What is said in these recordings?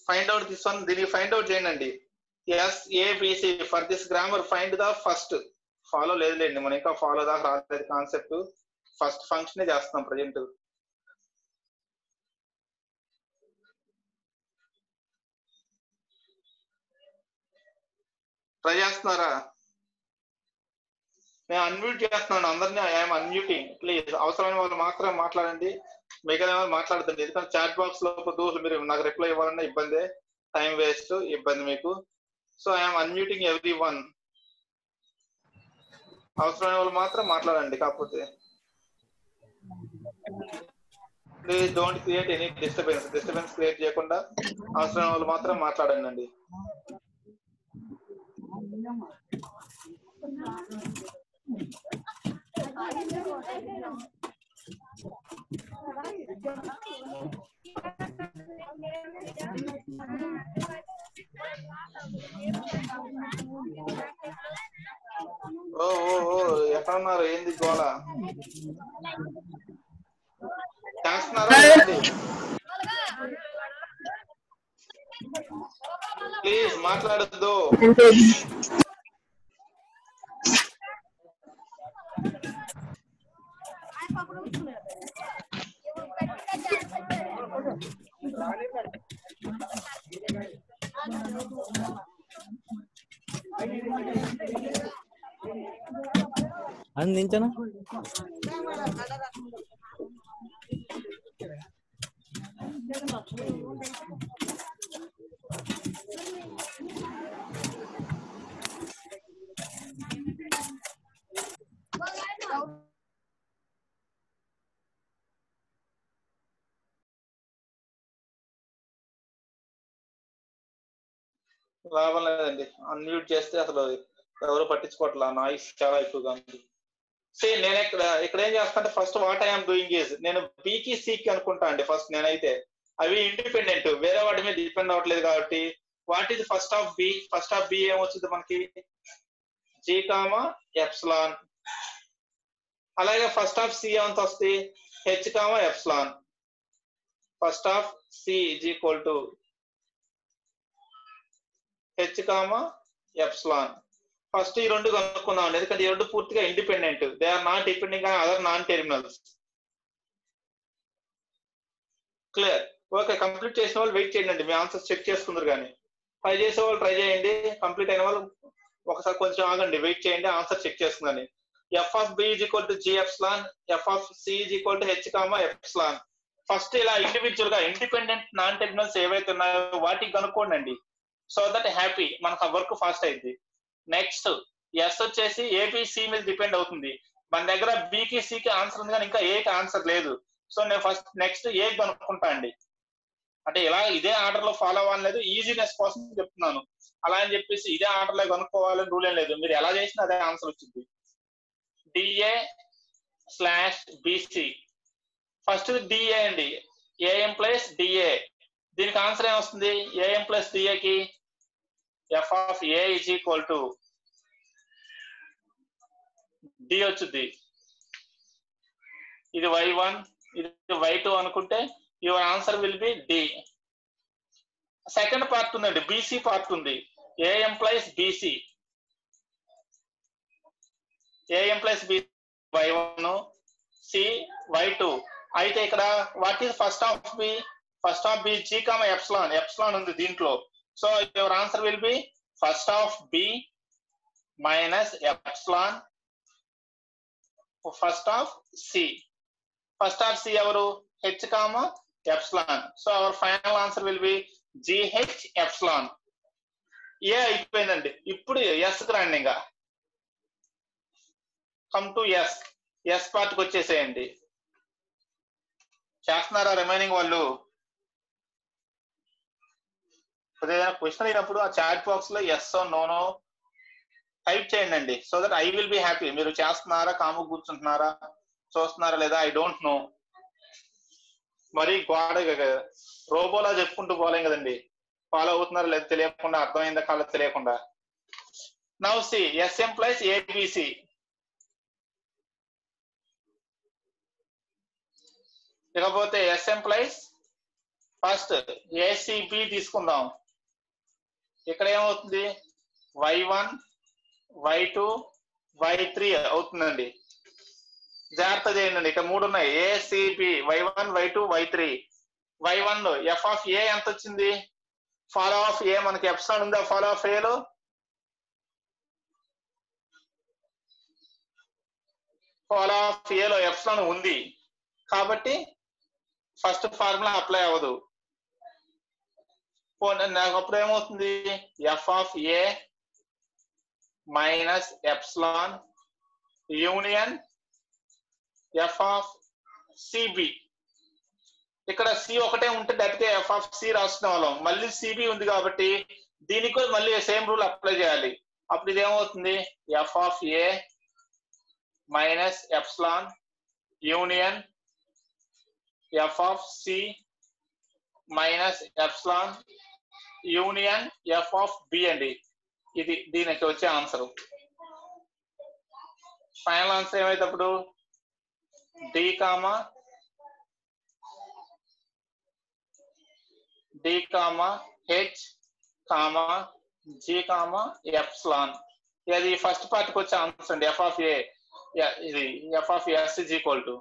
Find out this one దీనికి find out చేయండి S ABC for this grammar find the first follow లేదులేండి మనం ఇంకా ఫాలో దాకా రాలేదు కాన్సెప్ట్ ఫస్ట్ ఫంక్షన్ చేస్తున్నాం ప్రజెంట్ ట్రై చేస్తున్నారా నేను అన్మ్యూట్ చేస్తున్నాను అందరినీ ఐఎమ్ అన్మ్యూటింగ్ ప్లీజ్ అవసరమైన వాళ్ళు మాత్రమే మాట్లాడండి మిగతా వాళ్ళు మాట్లాడుతుంది ఎందుకంటే చాట్ బాక్స్ లో దూరం మీరు నాకు రిప్లై ఇవ్వాలన్నా ఇబ్బందే టైం వేస్ట్ ఇబ్బంది మీకు so I'm unmuting everyone అవసరమైన వాళ్ళు మాత్రం మాట్లాడండి కాకపోతే please don't create any disturbance disturbance create చేయకుండా అవసరమైన వాళ్ళు మాత్రం మాట్లాడండి అండి ఓ ఓ ఓ ఎక్కడ ఉన్నారు ఏంది గోళ చేస్తున్నారా ఏంటి? ప్లీజ్ మాట్లాడద్దు అందించనా లాభం లేదండి అన్మ్యూట్ చేస్తే అసలు ఎవరు పట్టించుకోవట్లా నాయిస్ చాలా ఎక్కువగా ఉంది సే నేను ఇక్కడ ఇక్కడ ఏం చేస్తానంటే first what I'm doing is నేను బీకి సికి అనుకుంటా అండి ఫస్ట్ నేనైతే అవి ఇండిపెండెంట్ వేరే వాటి మీద డిపెండ్ అవ్వట్లేదు కాబట్టి what is first of B first of B ఏమొచ్చింది మనకి జీ కామా ఎప్సిలాన్ అలాగే ఫస్ట్ ఆఫ్ సి ఎంత వస్తుంది H comma epsilon first of C is equal to H comma epsilon first ఈ రెండు కనుక్కుందాం ఎందుకంటే ఈ రెండు పూర్తిగా independent they are not depending on other non terminals clear okay complete చేసిన వాళ్ళు వెయిట్ చేయండి మీ ఆన్సర్స్ చెక్ చేసుకుందరు కానీ ట్రై చేసే వాళ్ళు ట్రై చేయండి కంప్లీట్ అయిన వాళ్ళు ఒకసారి కొంచెం ఆగండి వెయిట్ చేయండి ఆన్సర్ చెక్ చేసుకుందని F of B is equal to G epsilon F of C is equal to H comma epsilon first ఇలా ఇండివిజువల్ గా ఇండిపెండెంట్ నాన్ టెర్మినల్స్ ఏవైతే ఉన్నాయో వాటికి కనుక్కోండి అండి సో దట్ హ్యాపీ మనకు ఆ వర్క్ ఫాస్ట్ అయింది నెక్స్ట్ ఎస్ వచ్చేసి ఏబిసి మీద డిపెండ్ అవుతుంది మన దగ్గర బికి సికి ఆన్సర్ ఉంది కానీ ఇంకా ఏకి ఆన్సర్ లేదు సో నేను ఫస్ట్ నెక్స్ట్ ఏ కనుక్కుంటా అండి అంటే ఇలా ఇదే ఆర్డర్ లో ఫాలో అవ్వాలని లేదు ఈజీనెస్ కోసం చెప్తున్నాను అలా అని చెప్పేసి ఇదే ఆర్డర్ లో కనుక్కోవాలని రూల్ ఏం లేదు మీరు ఎలా చేసినా అదే ఆన్సర్ వచ్చింది DA slash BC first DA అండి ఏఎం ప్లస్ డిఏ దీనికి ఆన్సర్ ఏమొస్తుంది ఏఎం ప్లస్ డిఏకి F of A is equal to D వచ్చింది ఇది వై వన్ ఇది వై టూ అనుకుంటే your answer will be D second part ఉందండి బీసీ పార్ట్ ఉంది A implies BC A implies B Y one C Y two అయితే ఇక్కడ what is first of B first of B G comma epsilon epsilon ఉంది దీంట్లో so your answer will be first of B minus epsilon first of C first of C ఎవరు H comma epsilon so our final answer will be GH epsilon A అయిపోయిందండి ఇప్పుడు yes కి రండి ఇంకా come to yes yes పార్ట్కి వచ్చేసేయండి చేస్తున్నారా remaining వాళ్ళు ఏదైనా క్వశ్చన్ అయినప్పుడు ఆ చాట్ బాక్స్ లో ఎస్ నోనో టైప్ చేయండి అండి so that I will be happy మీరు చేస్తున్నారా కాము కూర్చుంటున్నారా చూస్తున్నారా లేదా ఐ డోంట్ నో మరి గోడ రోబోలా చెప్పుకుంటూ పోలేం కదండి ఫాలో అవుతున్నారా లేదా తెలియకుండా అర్థమైందా కాళ్ళ తెలియకుండా now C SM plus ABC ఇకపోతే ఎస్ఎం ప్లస్ ఫస్ట్ ఏసీబి తీసుకుందాం ఇక్కడ ఏమవుతుంది Y one Y two Y three అవుతుందండి జాగ్రత్త చేయండి ఇక్కడ మూడు ఉన్నాయి ACB Y one Y two Y three Y one లో ఎఫ్ ఆఫ్ ఏ ఎంత వచ్చింది ఫాలో ఆఫ్ ఏ మనకి ఎప్సాన్ ఉందా ఫాలో ఆఫ్ ఏలో ఫాలో ఆఫ్ ఏలో ఎప్సాన్ ఉంది కాబట్టి ఫస్ట్ ఫార్ములా అప్లై అవ్వదు పోనీ నాకు అప్పుడు ఏమవుతుంది F of A minus epsilon union F of CB ఇక్కడ సి ఒకటే ఉంటే డైరెక్ట్ ఎఫ్ ఆఫ్ సి రాసిన వాళ్ళం మళ్ళీ సిబి ఉంది కాబట్టి దీనికి కూడా మళ్ళీ సేమ్ రూల్ అప్లై చేయాలి అప్పుడు ఇది ఏమవుతుంది F of A minus epsilon union F of C minus epsilon union F of B అండి ఇది దీనికి వచ్చే ఆన్సర్ ఫైనల్ ఆన్సర్ ఏమైతప్పుడు D comma D comma H comma G comma epsilon ఇది ఫస్ట్ పార్ట్కి వచ్చే ఆన్సర్ అండి ఎఫ్ ఆఫ్ ఏ ఇది F of S is equal to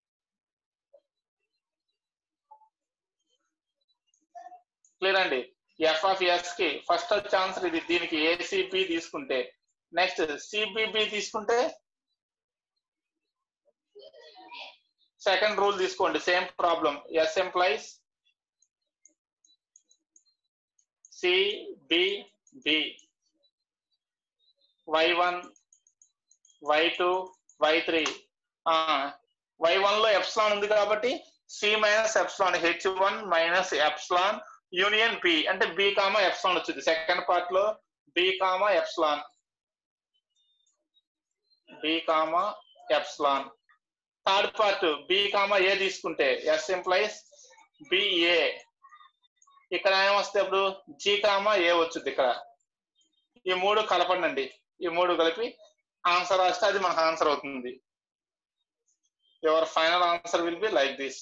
clear అండి ఎఫ్ ఆఫ్ ఎస్ కి ఫస్ట్ వచ్చే ఆన్సర్ ఇది దీనికి ఏసీబి తీసుకుంటే నెక్స్ట్ సిబిబి తీసుకుంటే సెకండ్ రూల్ తీసుకోండి same problem S implies CBB Y one Y two Y three Y one లో ఎప్సిలాన్ ఉంది కాబట్టి C minus epsilon H one minus epsilon union B అంటే బి కామా ఎప్సిలాన్ వచ్చింది second part లో B comma epsilon B comma epsilon third part B comma A తీసుకుంటే S employees BA ఇక్కడ ఏమొస్తే ఇప్పుడు G comma ఏ వచ్చింది ఇక్కడ ఈ మూడు కలపండి ఈ మూడు కలిపి ఆన్సర్ రాస్తే అది మనకు ఆన్సర్ అవుతుంది your final answer will be like this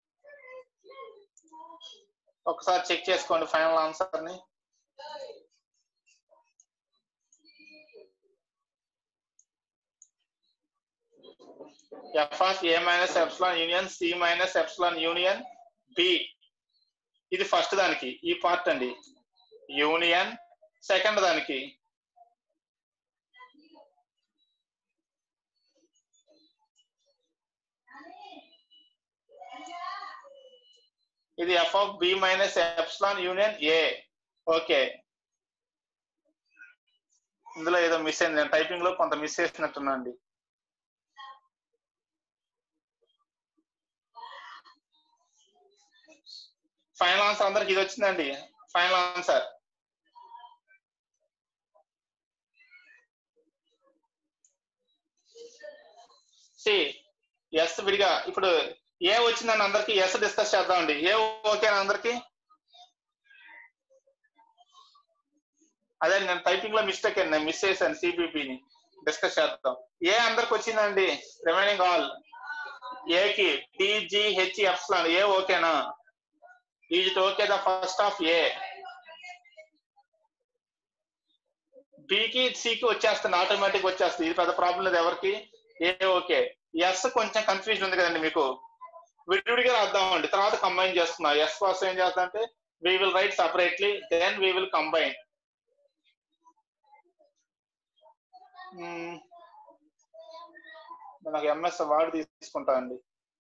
ఒకసారి చెక్ చేసుకోండి ఫైనల్ ఆన్సర్ ని F of A minus epsilon union C minus epsilon union B ఇది ఫస్ట్ దానికి ఈ పార్ట్ అండి యూనియన్ సెకండ్ దానికి ఇది F of B minus epsilon union A okay ఇందులో ఏదో మిస్ అయింది నేను టైపింగ్ లో కొంత మిస్ చేసినట్టున్నాండి ఫైనల్ ఆన్సర్ అందరికి ఇది వచ్చిందండి ఫైనల్ ఆన్సర్ సి ఎస్ విడిగా ఇప్పుడు ఏ వచ్చిందని అందరికి ఎస్ డిస్కస్ చేద్దామండి ఏ ఓకేనా అందరికి అదే నేను టైపింగ్ లో మిస్టేక్ అండి నేను మిస్ చేశాను సిబిపిని డిస్కస్ చేద్దాం ఏ అందరికి వచ్చిందండి రిమైనింగ్ ఆల్ ఏకి టిజిహెచ్ ఎఫ్స్లాన్ ఏ ఓకేనా is it okay the first of A బికి సికి వచ్చేస్తుంది ఆటోమేటిక్ వచ్చేస్తుంది ఇది పెద్ద ప్రాబ్లం లేదు ఎవరికి ఏ ఓకే ఎస్ కొంచెం కన్ఫ్యూజన్ ఉంది కదండి మీకు విడివిడిగా రాద్దామండి తర్వాత కంబైన్ చేస్తున్నా ఎస్ కోసం ఏం చేస్తా అంటే we will write separately then we will combine నాకు ఎంఎస్ వార్డ్ తీసుకుంటా అండి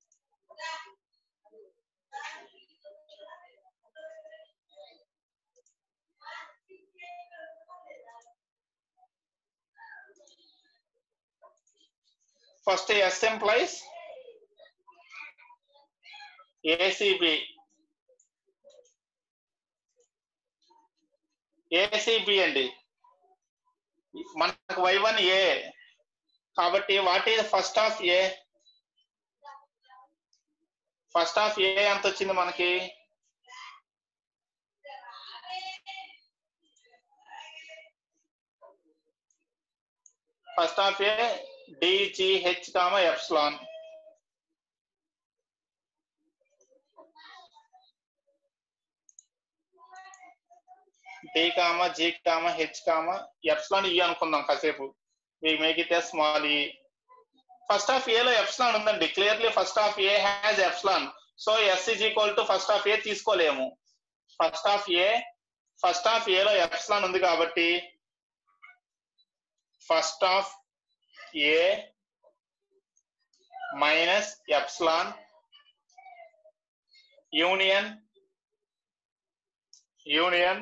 first S implies ACB ACB అండి మనకు వై వన్ ఏ కాబట్టి what is first of A first of A ఎంత వచ్చింది మనకి first of A DGH comma epsilon D comma G comma H comma epsilon ఈ అనుకుందాం కాసేపు we make it a small ఈ ఫస్ట్ ఆఫ్ ఏ లో epsilon ఉందండి clearly first of A has epsilon so S is equal to first of A తీసుకోలేము first of A first of A లో epsilon ఉంది కాబట్టి first of A minus epsilon union union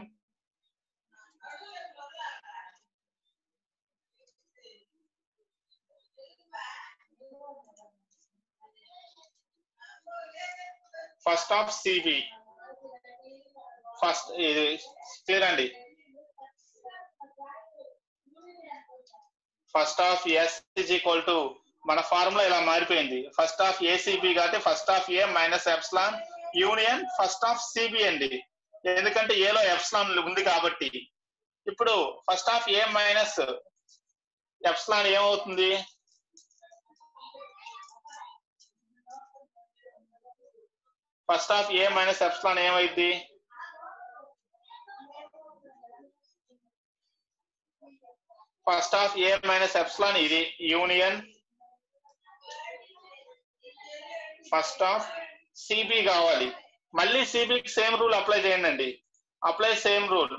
first of CB first ఇది clear అండి first of S is equal to మన formula ఇలా మారిపోయింది first of ACB కాబట్టి first of A minus epsilon union first of CB అండి ఎందుకంటే ఏలో epsilon ఉంది కాబట్టి ఇప్పుడు first of A minus epsilon ఏమవుతుంది first of A minus epsilon ఏమైంది first of A minus epsilon ఇది యూనియన్ ఫస్ట్ ఆఫ్ సిబి కావాలి మళ్ళీ సిబికి సేమ్ రూల్ అప్లై చేయండి అండి apply same rule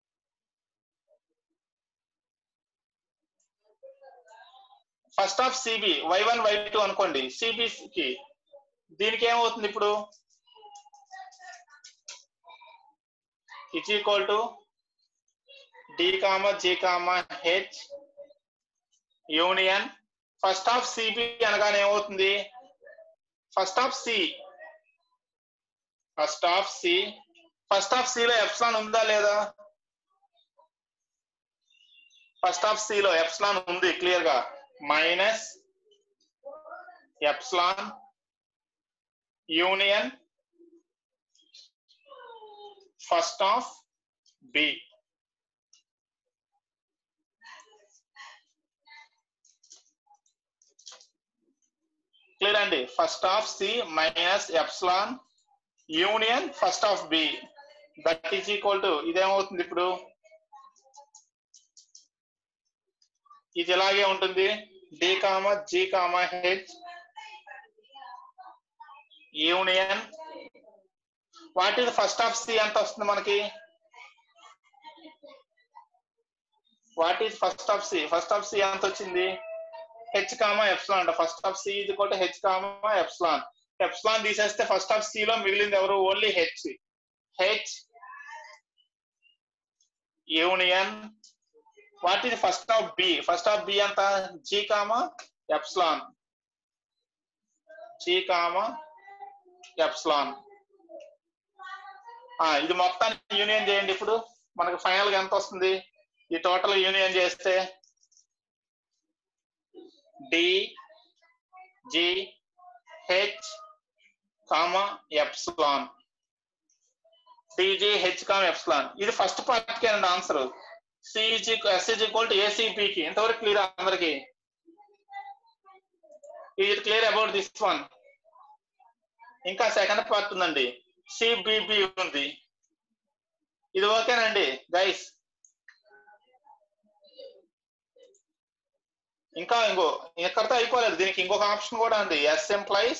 first of CB Y one Y two అనుకోండి సిబికి దీనికి ఏమవుతుంది ఇప్పుడు which equal to D comma G comma H union first of CB అనగానే ఏమవుతుంది first of C first of C first of సిలో ఎప్సిలాన్ ఉందా లేదా ఫస్ట్ ఆఫ్ సిలో ఎప్సిలాన్ ఉంది క్లియర్ గా minus epsilon union first of B clear అండి first of C minus epsilon union first of B that is equal to ఇదేమవుతుంది ఇప్పుడు ఇది ఇలాగే ఉంటుంది D comma G comma H union what is first of C ఎంత వస్తుంది మనకి what is first of C first of C ఎంత వచ్చింది హెచ్ కామా ఎప్సిలాన్ అంట ఫస్ట్ ఆఫ్ సి ఇది కూడా హెచ్ కామా ఎప్సిలాన్ ఎప్సిలాన్ తీసేస్తే ఫస్ట్ ఆఫ్ సి లో మిగిలింది ఎవరు only H H union what is first of B first of B అంత G comma epsilon G comma epsilon ఇది మొత్తాన్ని యూనియన్ చేయండి ఇప్పుడు మనకి ఫైనల్ గా ఎంత వస్తుంది ఈ టోటల్ యూనియన్ చేస్తే D G H comma epsilon DG H comma epsilon ఇది ఫస్ట్ పార్ట్ కి అండి answer CG SEG equal to ఏసీపీకి ఎంతవరకు క్లియర్ అందరికి ఇది క్లియర్ అబౌట్ దిస్ వన్ ఇంకా సెకండ్ పార్ట్ ఉందండి సిబిబి ఉంది ఇది ఓకేనండి గైస్ ఇంకా ఇంకో ఎక్కడితో అయిపోలేదు దీనికి ఇంకొక ఆప్షన్ కూడా ఉంది S implies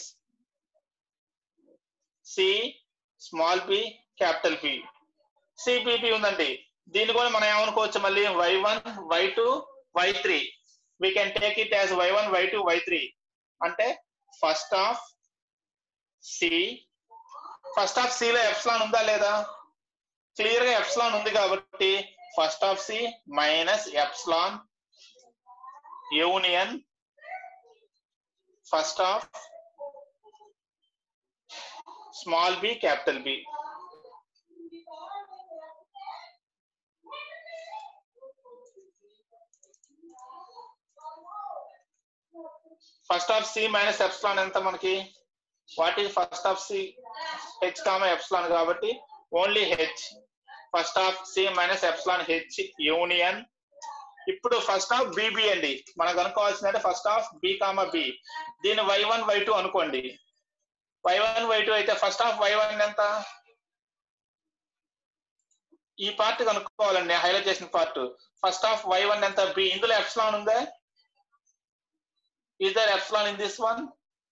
C small B capital B CBB ఉందండి దీన్ని కూడా మనం ఏమనుకోవచ్చు మళ్ళీ Y one Y two Y three we can take it as Y one Y two Y three అంటే first of C first of C లో epsilon ఉందా లేదా క్లియర్ గా ఎప్సిలాన్ ఉంది కాబట్టి first of C minus epsilon union first of small B capital B first of C minus epsilon ఎంత మనకి what is first of C H comma epsilon కాబట్టి only H first of C minus epsilon H union ఇప్పుడు first of BB అండి మనకు అనుకోవాల్సిందంటే first of B comma B దీన్ని Y one Y two అనుకోండి Y one Y two అయితే first of Y one ఎంత ఈ పార్ట్ కనుక్కోవాలండి హైలైట్ చేసిన part first of Y one ఎంత బి ఇందులో ఎప్సిలాన్ ఉందా is there epsilon in this one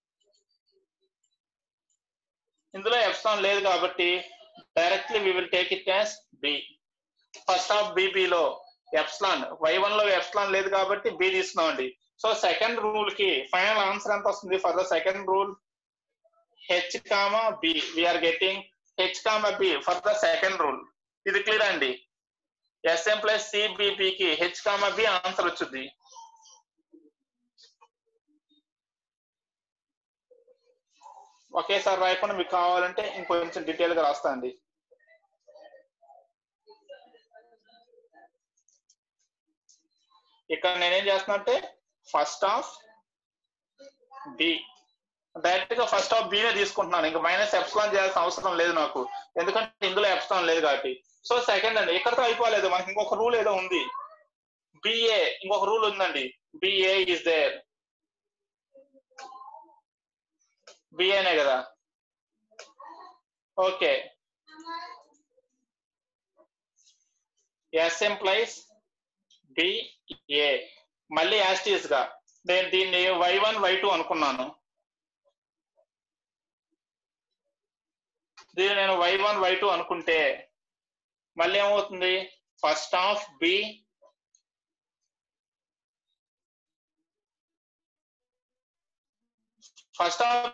ఇందులో ఎప్సిలాన్ లేదు కాబట్టి directly we will take it as B first of బీబీలో ఎప్సిలాన్ వై వన్ లో ఎప్సిలాన్ లేదు కాబట్టి బి తీసుకున్నామండి సో సెకండ్ రూల్ కి ఫైనల్ ఆన్సర్ ఎంత వస్తుంది for the second rule H comma B we are getting H comma B for the second rule ఇది clear అండి ఎస్ఎం ప్లస్ సిబిపి కి హెచ్ కామా బి ఆన్సర్ వచ్చింది ఒకేసారి రాయకుండా మీకు కావాలంటే ఇంకొంచెం డీటెయిల్ గా రాస్తా అండి ఇక్కడ నేనేం చేస్తున్నా అంటే ఫస్ట్ ఆఫ్ బి డైరెక్ట్ గా ఫస్ట్ ఆఫ్ బినే తీసుకుంటున్నాను ఇంకా మైనస్ ఎప్సిలాన్ చేయాల్సిన అవసరం లేదు నాకు ఎందుకంటే ఇందులో ఎప్సిలాన్ లేదు కాబట్టి సో సెకండ్ అండి ఇక్కడతో అయిపోలేదు మనకి ఇంకొక రూల్ ఏదో ఉంది బిఏ ఇంకొక రూల్ ఉందండి బిఏ ఇస్ దేర్ బిఏనే కదా ఓకే ఎస్ ఎంప్లాయిస్ బిఏ మళ్ళీ యాస్టీస్ గా నేను దీన్ని వై వన్ వై టూ అనుకున్నాను దీన్ని నేను వై వన్ వై టూ అనుకుంటే మళ్ళీ ఏమవుతుంది first of B first of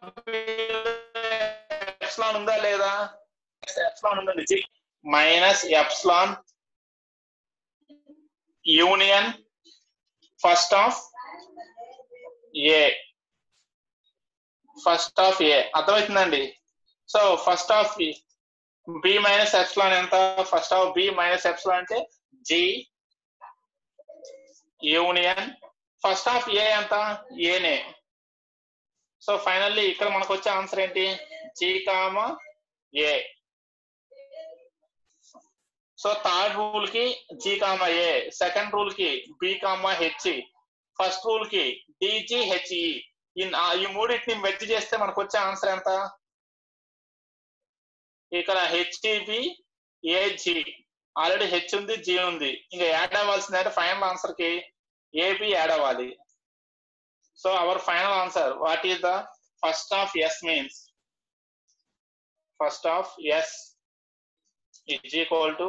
epsilon ఉందా లేదా ఎప్సిలాన్ ఉందండి G minus epsilon union first of A first of A అర్థమవుతుందండి so first of B minus epsilon ఎంత first of B minus epsilon అంటే G union first of A ఎంత ఏనే so finally ఇక్కడ మనకు వచ్చే ఆన్సర్ ఏంటి G comma A so third rule కి G comma A second rule కి B comma H first rule కి డిజి హెచ్ఈ ఈ మూడింటిని మెర్జ్ చేస్తే మనకు వచ్చే ఆన్సర్ ఎంత ఇక్కడ హెచ్ఈబి ఏజి ఆల్రెడీ హెచ్ ఉంది జి ఉంది ఇంకా యాడ్ అవ్వాల్సింది అంటే ఫైనల్ ఆన్సర్ కి ఏబి యాడ్ అవ్వాలి so our final answer what is the first of S means first of S is equal to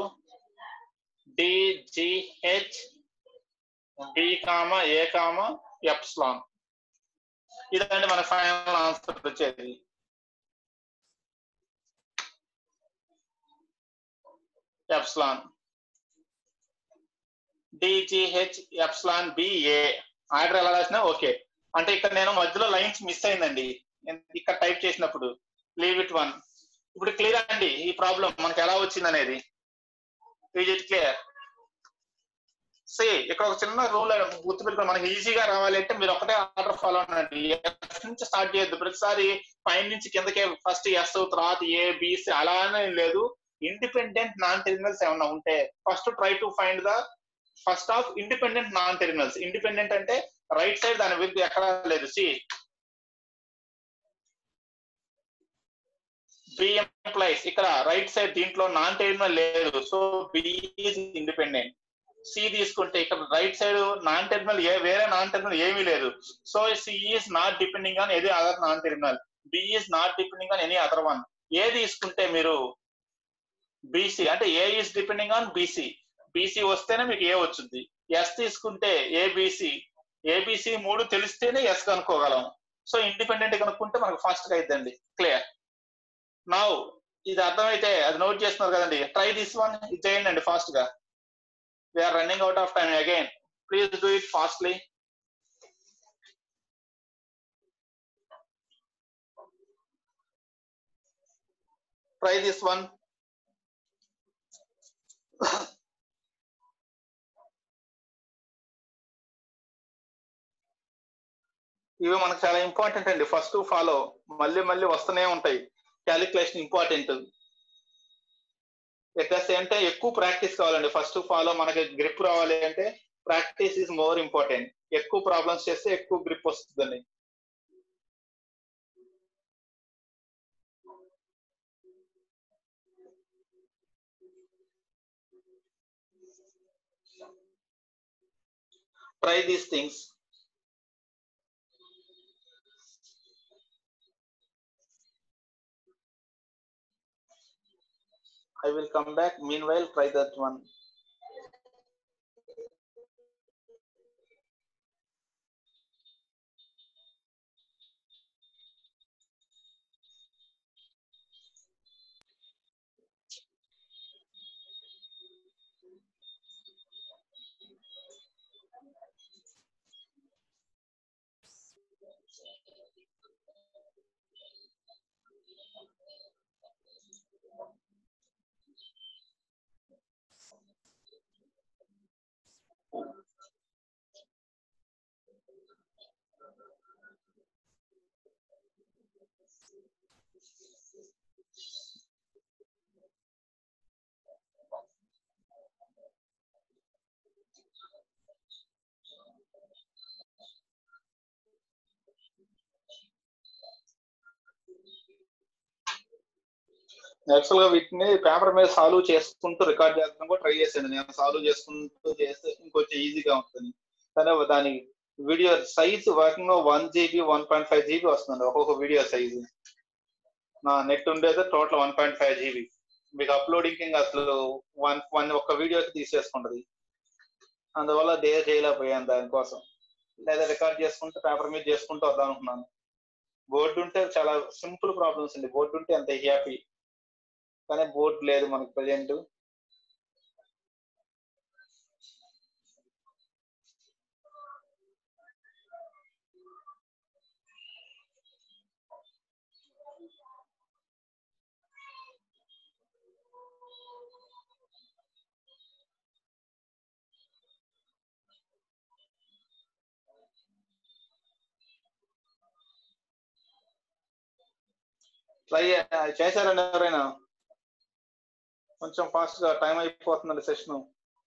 dgh b comma A comma epsilon ఇదండి మన final answer వచ్చేది epsilon DGH epsilon BA order ఎలా రాసినా okay అంటే ఇక్కడ నేను మధ్యలో lines miss అయిందండి ఇక్కడ టైప్ చేసినప్పుడు లీవ్ ఇట్ వన్ ఇప్పుడు క్లియర్ అండి ఈ ప్రాబ్లం మనకి ఎలా వచ్చింది అనేది ఈజ్ ఇట్ క్లియర్ సి ఇక్కడ ఒక చిన్న రూల్ గుర్తుపెట్టుకుని మనకి ఈజీగా రావాలి అంటే మీరు ఒకటే ఆర్డర్ ఫాలో అనండి ఎస్ నుంచి స్టార్ట్ చేయొద్దు ప్రతిసారి పైన నుంచి కిందకే ఫస్ట్ ఎస్ తర్వాత ఏ బిసి అలానే లేదు ఇండిపెండెంట్ నాన్ టెర్మినల్స్ ఏమన్నా ఉంటే first try to find the first of independent non terminals independent అంటే రైట్ సైడ్ దాని విరుద్ధ ఎక్కడా లేదు సి బి ఎంప్లాయిస్ ఇక్కడ రైట్ సైడ్ దీంట్లో నాన్ టెర్మినల్ లేదు so B is independent C తీసుకుంటే ఇక్కడ రైట్ సైడ్ నాన్ టెర్మినల్ ఏ వేరే నాన్ టెర్మినల్ ఏమీ లేదు so C is not depending on any other non terminal B is not depending on any other one A తీసుకుంటే మీరు BC అంటే A is depending on BC BC వస్తేనే మీకు ఏ వచ్చింది ఎస్ తీసుకుంటే ఏబిసి ఏబిసి మూడు తెలిస్తేనే ఎస్ కనుక్కోగలం సో ఇండిపెండెంట్ కనుక్కుంటే మనకు ఫాస్ట్ గా అయిద్దండి క్లియర్ నౌ ఇది అర్థమైతే అది నోట్ చేస్తున్నారు కదండి ట్రై దిస్ వన్ ఇది చేయండి అండి ఫాస్ట్ గా we are running out of time again please do it fastly try this one ఇవి మనకు చాలా ఇంపార్టెంట్ అండి ఫస్ట్ ఫాలో మళ్ళీ మళ్ళీ వస్తూనే ఉంటాయి calculation important at the same time ఎక్కువ ప్రాక్టీస్ కావాలండి ఫస్ట్ ఫాలో మనకి గ్రిప్ రావాలి అంటే ప్రాక్టీస్ ఈజ్ మోర్ ఇంపార్టెంట్ ఎక్కువ ప్రాబ్లమ్స్ చేస్తే ఎక్కువ గ్రిప్ వస్తుందండి try these things i will come back meanwhile try that one actual గా వీటిని పేపర్ మీద సాల్వ్ చేసుకుంటూ రికార్డ్ చేస్తాను కూడా ట్రై చేశాను నేను సాల్వ్ చేసుకుంటూ చేస్తే ఇంకొంచెం ఈజీగా ఉంటుంది కానీ దాని video size working one GB one point five GB వస్తుంది ఒక్కొక్క వీడియో సైజ్ నా నెట్ ఉండేది total one point five GB మీకు అప్లోడింగ్ ఇంకా అసలు వన్ వన్ ఒక్క వీడియోకి తీసేసుకుంటది అందువల్ల దే చేయలేకపోయాను దానికోసం లేదా రికార్డ్ చేసుకుంటూ పేపర్ మీద చేసుకుంటూ వద్దాం అనుకున్నాను బోర్డు ఉంటే చాలా సింపుల్ ప్రాబ్లమ్స్ అండి బోర్డు ఉంటే అంత హ్యాపీ కానీ బోర్డు లేదు మనకు ప్రజెంట్ ట్రై చేశారండి ఎవరైనా కొంచెం ఫాస్ట్ గా టైం అయిపోతుందండి సెషన్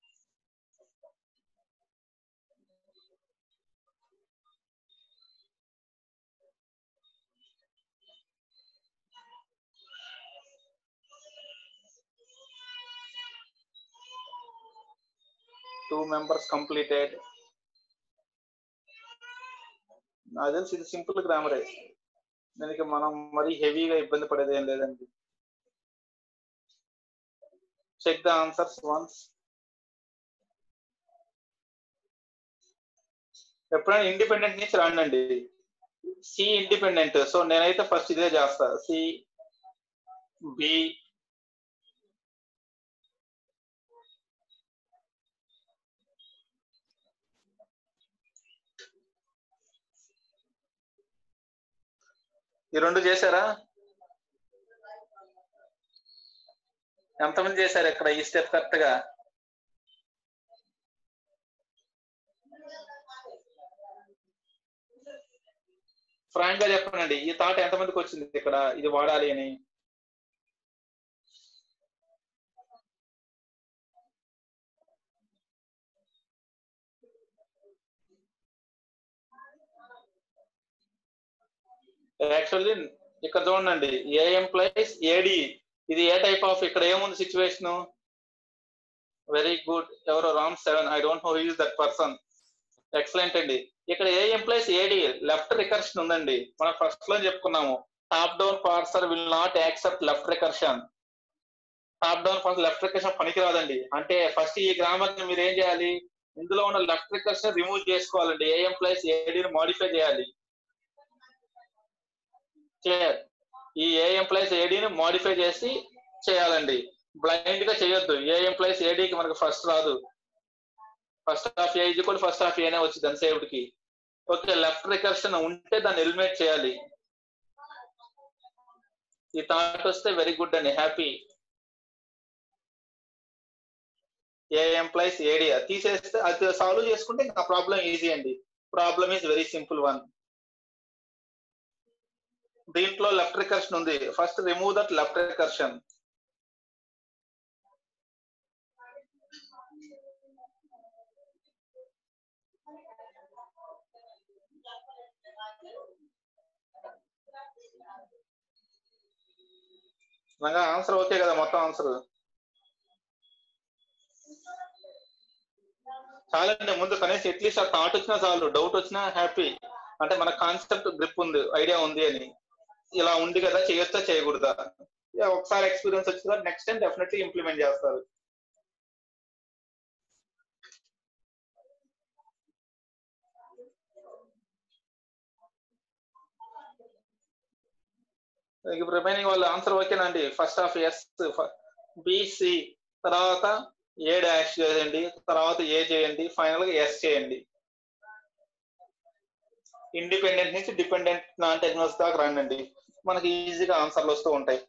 టూ మెంబర్స్ కంప్లీటెడ్ నాకు తెలిసి ఇది సింపుల్ గ్రామరే దానికి మనం మరీ హెవీగా ఇబ్బంది పడేది ఏం లేదండి చెక్ ద ఆన్సర్స్ వన్స్ ఎప్పుడైనా ఇండిపెండెంట్ నుంచి రాండి సి ఇండిపెండెంట్ సో నేనైతే ఫస్ట్ ఇదే చేస్తా సి బి ఈ రెండు చేశారా ఎంతమంది చేశారు ఇక్కడ ఈ స్టెప్ కరెక్ట్ గా ఫ్రాంక్ గా చెప్పండి ఈ థాట్ ఎంతమందికి వచ్చింది ఇక్కడ ఇది వాడాలి అని యాక్చువల్లీ ఇక్కడ చూడండి ఏ ఎంప్లాయీస్ ఏడి ఇది ఏ టైప్ ఆఫ్ ఇక్కడ ఏముంది సిచ్యువేషన్ వెరీ గుడ్ ఎవరో Ram seven I don't know use that person excellent అండి ఇక్కడ A implies AD left recursion ఉందండి మనం ఫస్ట్ లో చెప్పుకున్నాము top down parser will not accept left recursion top down parser left recursion పనికిరాదండి అంటే ఫస్ట్ ఈ గ్రామర్ ని మీరు ఏం చేయాలి ఇందులో ఉన్న లెఫ్ట్ రికర్షన్ రిమూవ్ చేసుకోవాలండి ఏ ఎంప్లాయీస్ ఏడీని మాడిఫై చేయాలి క్లియర్ ఈ ఏ ఎంప్లాయీస్ ఏడీని మాడిఫై చేసి చేయాలండి బ్లైండ్ గా చేయొద్దు ఏ ఎంప్లాయీస్ ఏడీకి మనకు ఫస్ట్ రాదు ఫస్ట్ హాఫ్ ఏ కూడా ఫస్ట్ హాఫ్ ఏనే వచ్చింది అన్సేవ్డ్ కి ఓకే లెఫ్ట్ రికర్షన్ ఉంటే దాన్ని ఎలిమినేట్ చేయాలి ఈ థాట్ వస్తే వెరీ గుడ్ అండి హ్యాపీ ఏ ఎంప్లాయీస్ ఏడి తీసేస్తే అది సాల్వ్ చేసుకుంటే ఇంకా ప్రాబ్లం ఈజీ అండి problem is very simple one దీంట్లో లెఫ్ట్ రికర్షన్ ఉంది first remove that left recursion Ranga answer okay కదా మొత్తం ఆన్సర్ చాలండి ముందు కనీసం అట్లీస్ట్ ఆ థాట్ వచ్చినా చాలు డౌట్ వచ్చినా హ్యాపీ అంటే మన కాన్సెప్ట్ గ్రిప్ ఉంది ఐడియా ఉంది అని ఇలా ఉంది కదా చేయొచ్చా చేయకూడదా యా, ఒకసారి ఎక్స్పీరియన్స్ వచ్చిందా నెక్స్ట్ టైం డెఫినెట్లీ ఇంప్లిమెంట్ చేస్తారు ఇప్పుడు రిమైనింగ్ వాళ్ళ ఆన్సర్ ఓకేనండి ఫస్ట్ హాఫ్ ఎస్ బిసి తర్వాత ఏ డాష్ చేయండి తర్వాత ఏ చేయండి ఫైనల్ గా ఎస్ చేయండి ఇండిపెండెంట్ నుంచి డిపెండెంట్ నాన్ టెక్నాలజీ దాకా రండి మనకి ఈజీగా ఆన్సర్లు వస్తూ ఉంటాయి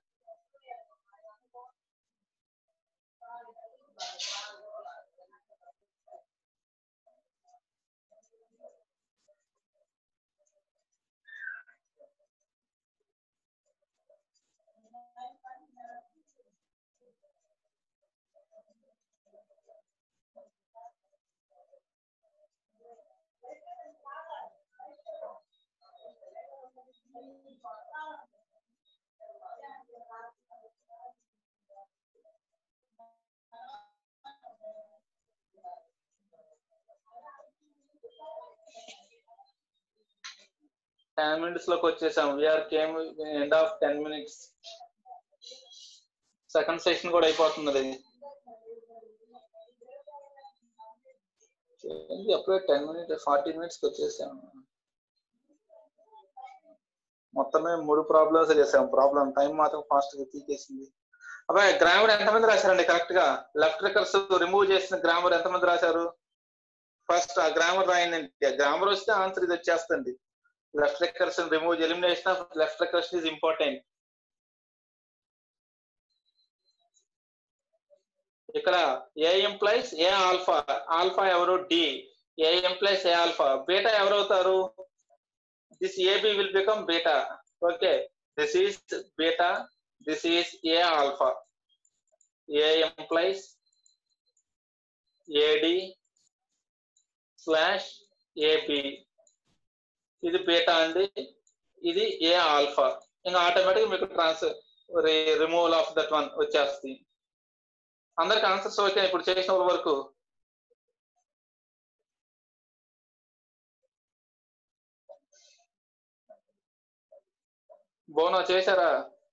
టెన్ మినిట్స్ లోకి వచ్చేసాం we are came end of ten minutes second session కూడా అయిపోతుంది అది ఏంది అప్పుడే టెన్ మినిట్స్ ఫార్టీ మినిట్స్ వచ్చేసాం మొత్తమే మూడు ప్రాబ్లమ్స్ చేసాం ప్రాబ్లం టైం మాత్రం ఫాస్ట్ గా తీసేసింది అబ్బాయి గ్రామర్ ఎంతమంది రాశారండి కరెక్ట్ గా లెఫ్ట్ రికర్స్ రిమూవ్ చేసిన గ్రామర్ ఎంతమంది రాశారు ఫస్ట్ ఆ గ్రామర్ రాయండి గ్రామర్ వస్తే ఆన్సర్ ఇది వచ్చేస్తుంది left recursion remove elimination of left recursion is important ఇక్కడ A implies A alpha alpha ఎవరు D A implies A alpha beta ఎవరవుతారు this AB will become beta okay this is beta this is A alpha A implies AD slash AB ఇది beta అండి ఇది A alpha ఇంకా automatic మీకు transfer removal of that one వచ్చేస్తుంది అందరికి answers okay ఇప్పుడు చేసిన వరకు బోనో చేశారా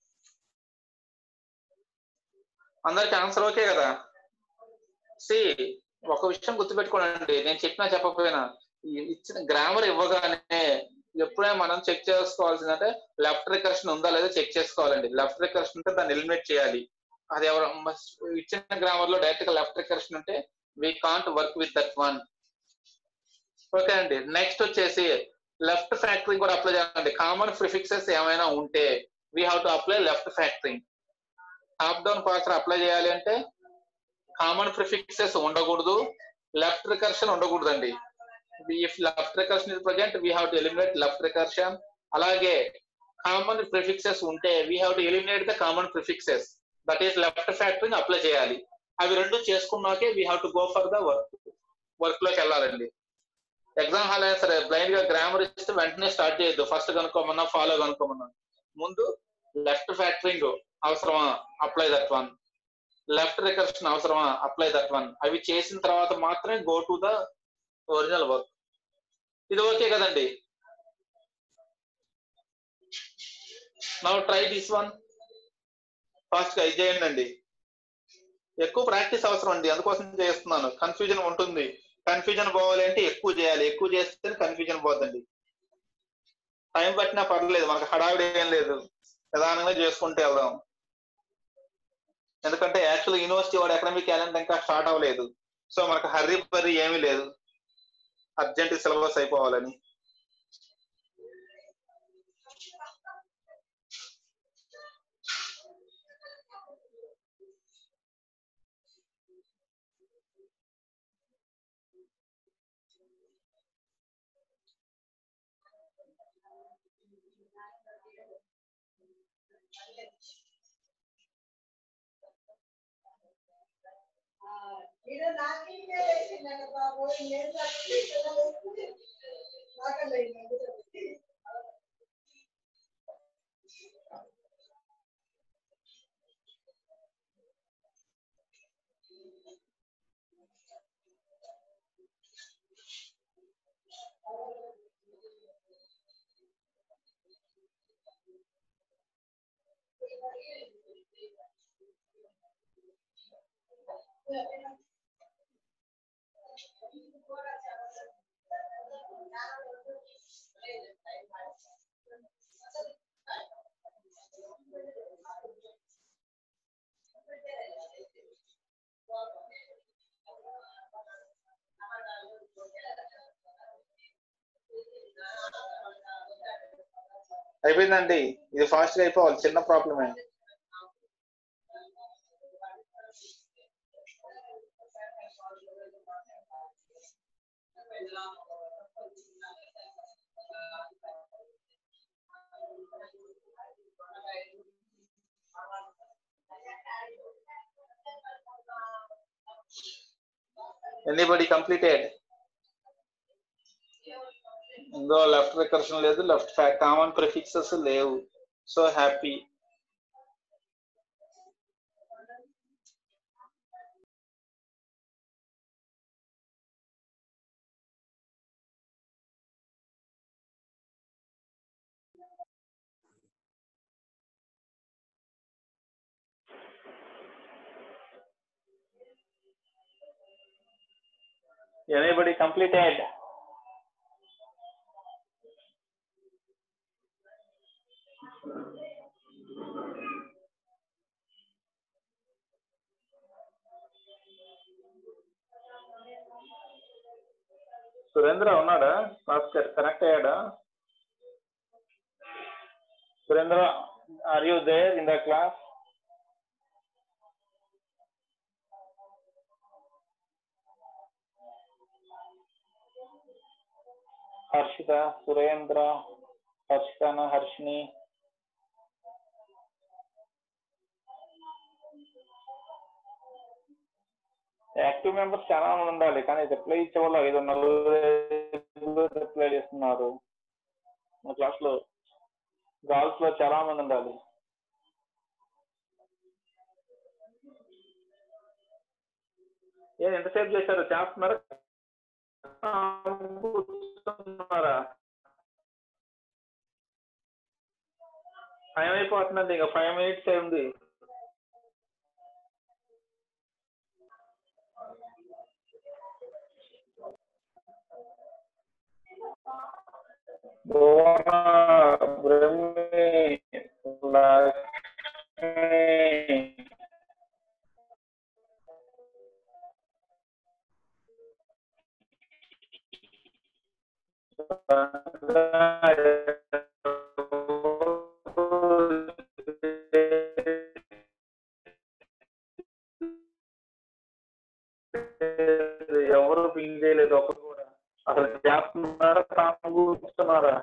అందరికి ఆన్సర్ ఓకే కదా సి ఒక విషయం గుర్తుపెట్టుకోనండి నేను చెప్పినా చెప్పకపోయినా ఈ ఇచ్చిన గ్రామర్ ఇవ్వగానే ఎప్పుడైనా మనం చెక్ చేసుకోవాల్సిందంటే లెఫ్ట్ రికర్షన్ ఉందా లేదా చెక్ చేసుకోవాలండి లెఫ్ట్ రికర్షన్ ఉంటే దాన్ని ఎలిమినేట్ చేయాలి అది ఎవరు ఇచ్చిన గ్రామర్ లో డైరెక్ట్ గా లెఫ్ట్ రికర్షన్ ఉంటే we can't work with that one okay అండి నెక్స్ట్ వచ్చేసి లెఫ్ట్ ఫ్యాక్టరింగ్ కూడా అప్లై చేయాలండి కామన్ ప్రిఫిక్సెస్ ఏమైనా ఉంటే we have to apply left factoring top down parser apply చేయాలి అంటే కామన్ ప్రిఫిక్సెస్ ఉండకూడదు లెఫ్ట్ రికర్షన్ ఉండకూడదండి if left recursion is present we have to eliminate left recursion అలాగే కామన్ ప్రిఫిక్సెస్ ఉంటే we have to eliminate the common prefixes that is left factoring apply చేయాలి అవి రెండు చేసుకున్నాకే we have to go for the work work లోకి వెళ్ళాలండి exam hall అయినా సరే బ్లైండ్ గా గ్రామర్ ఇస్తే వెంటనే స్టార్ట్ చేయొద్దు ఫస్ట్ కనుక్కోమన్నా ఫాలో కనుక్కోమన్నా ముందు లెఫ్ట్ ఫ్యాక్టరింగ్ అవసరమా apply that one left recursion అవసరమా అప్లై దట్ వన్ అవి చేసిన తర్వాత మాత్రమే go to the original work ఇది ఓకే కదండి now try this one fast గా ఇది చేయండి అండి ఎక్కువ ప్రాక్టీస్ అవసరం అండి అందుకోసం చేస్తున్నాను కన్ఫ్యూజన్ ఉంటుంది కన్ఫ్యూజన్ పోవాలి అంటే ఎక్కువ చేయాలి ఎక్కువ చేస్తే కన్ఫ్యూజన్ పోతుంది టైం పట్టినా పర్లేదు మనకు హడావిడి ఏం లేదు నిదానంగా చేసుకుంటూ వెళ్దాం ఎందుకంటే యాక్చువల్ యూనివర్సిటీ వాడు అకాడమిక్ క్యాలెండర్ ఇంకా స్టార్ట్ అవ్వలేదు సో మనకు హర్రీ బర్రీ ఏమీ లేదు అర్జెంట్ సిలబస్ అయిపోవాలని ಇದು ನಾಲ್ಕಿಂಗೆ ಬೇಕಿಲ್ಲ ಬಾಬು ಇನ್ನೇನು ನಾಲ್ಕಲ್ಲ ಇಲ್ಲ అయిపోయిందండి ఇది ఫాస్ట్ గా అయిపోవాలి చిన్న ప్రాబ్లమే ఎనీబడి కంప్లీటెడ్ ఇందులో లెఫ్ట్ రికర్షన్ లేదు లెఫ్ట్ కామన్ ప్రిఫిక్సెస్ లేవు so happy anybody completed Surendra ఉన్నాడా భాస్కర్ కనెక్ట్ అయ్యాడా Surendra are you there in the class Harshita Surendra హర్షితన హర్షిని యాక్టివ్ మెంబర్స్ చాలా మంది ఉండాలి కానీ రిప్లై ఇచ్చే వాళ్ళు ఐదు నలుగురు రిప్లై చేస్తున్నారు మా క్లాస్ లో గర్ల్స్ లో చాలా మంది ఉండాలి ఏ ఎంతసేపు చేశారు చేస్తున్నారా ఆ, కూర్చున్నారా టైం అయిపోతుందండి ఇంకా ఫైవ్ మినిట్స్ ఉంది భువన బ్రహ్మి లక్ష్మి ఎవరు పింగ్ చేయలేదు ఒకరు కూడా అసలు చేస్తున్నారా తాము కూర్చున్నారా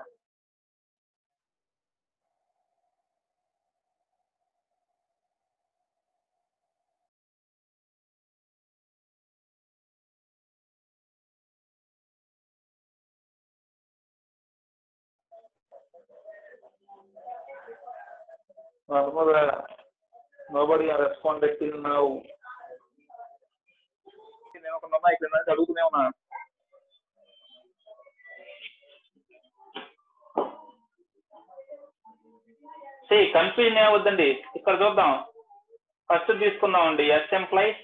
నోబడి రెస్పాండెడ్ టిల్ నౌ నేను ఒక నమ్మ ఇక్కడ నుంచి అడుగుతూనే ఉన్నా సే కన్ఫ్యూజన్ ఏమవుద్దండి ఇక్కడ చూద్దాం ఫస్ట్ తీసుకుందాం అండి ఎస్ ఎంప్లాయీస్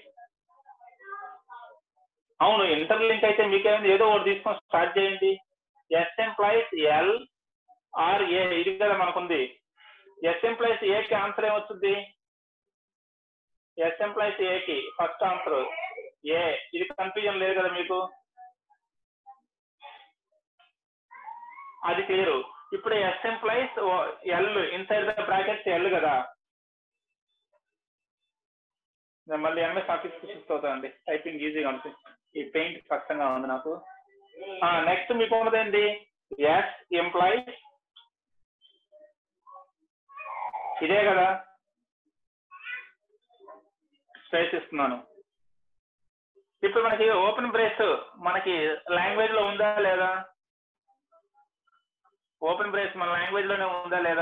అవును ఇంటర్లింక్ అయితే మీకేమైంది ఏదో ఒకటి తీసుకొని స్టార్ట్ చేయండి S implies L R A ఇది కదా మనకుంది ఎస్ ఎంప్లాయీస్ ఏకి ఆన్సర్ ఏమొస్తుంది ఎస్ ఎంప్లాయీస్ ఏకి ఫస్ట్ ఆన్సర్ ఏ ఇది కన్ఫ్యూజన్ లేదు కదా మీకు అది క్లియర్ ఇప్పుడు S implies L inside the brackets L కదా నేను మళ్ళీ ఎంఎస్ ఆఫీస్ షిఫ్ట్ అవుతానండి టైపింగ్ ఈజీగా ఉంటుంది ఈ పెయింట్ కష్టంగా ఉంది నాకు నెక్స్ట్ మీకు ఉన్నదేంటి ఎస్ ఎంప్లాయీస్ ఇదే కదా స్పేస్ ఇస్తున్నాను ఇప్పుడు మనకి ఓపెన్ బ్రేస్ మనకి లాంగ్వేజ్ లో ఉందా లేదా ఓపెన్ బ్రేస్ మన లాంగ్వేజ్ లోనే ఉందా లేదా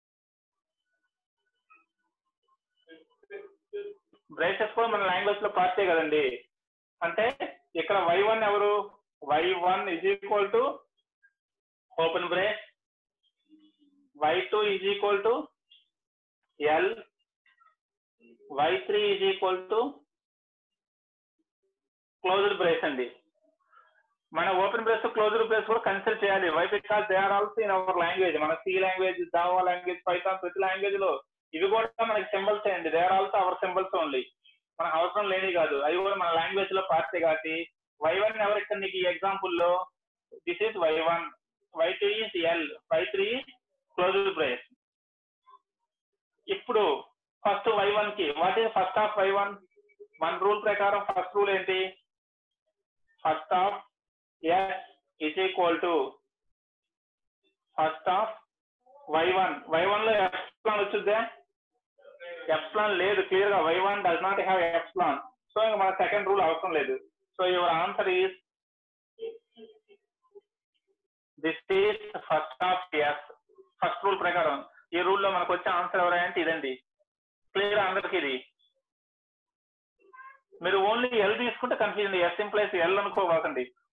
బ్రేసెస్ కూడా మన లాంగ్వేజ్ లో పార్టే కదండి అంటే ఇక్కడ వై వన్ ఎవరు Y one is equal to open brace Y two is equal to L Y three is equal to closed brace అండి మన ఓపెన్ బ్రేస్ క్లోజ్డ్ బ్రేస్ కూడా కన్సిడర్ చేయాలి why because they are also in our language మన C language Java language Python ప్రతి language లో ఇవి కూడా మనకి సింబల్స్ అండి they are also our symbols only మనకు అవసరం లేని కాదు అవి కూడా మన లాంగ్వేజ్ లో పార్టీ కాబట్టి వై వన్ ఎవరు ఇక్కడ నీకు ఈ ఎగ్జాంపుల్ లో this is Y one Y two is L Y three closed brace ఇప్పుడు ఫస్ట్ వై వన్ కి what is first of Y one మన రూల్ ప్రకారం ఫస్ట్ రూల్ ఏంటి first of S is equal to first of Y one Y one లో epsilon వచ్చిందే epsilon లేదు clear గా Y one does not have epsilon so ఇంకా మన second rule అవసరం లేదు so your answer is this is first of S first rule ప్రకారం ఈ రూల్ లో మనకు వచ్చే ఆన్సర్ ఎవరంటే ఇదండి క్లియర్ అందరికి ఇది మీరు ఓన్లీ ఎల్ తీసుకుంటే కన్ఫ్యూజన్ ఎస్ ఇంప్లైస్ ఎల్ అనుకోవాకండి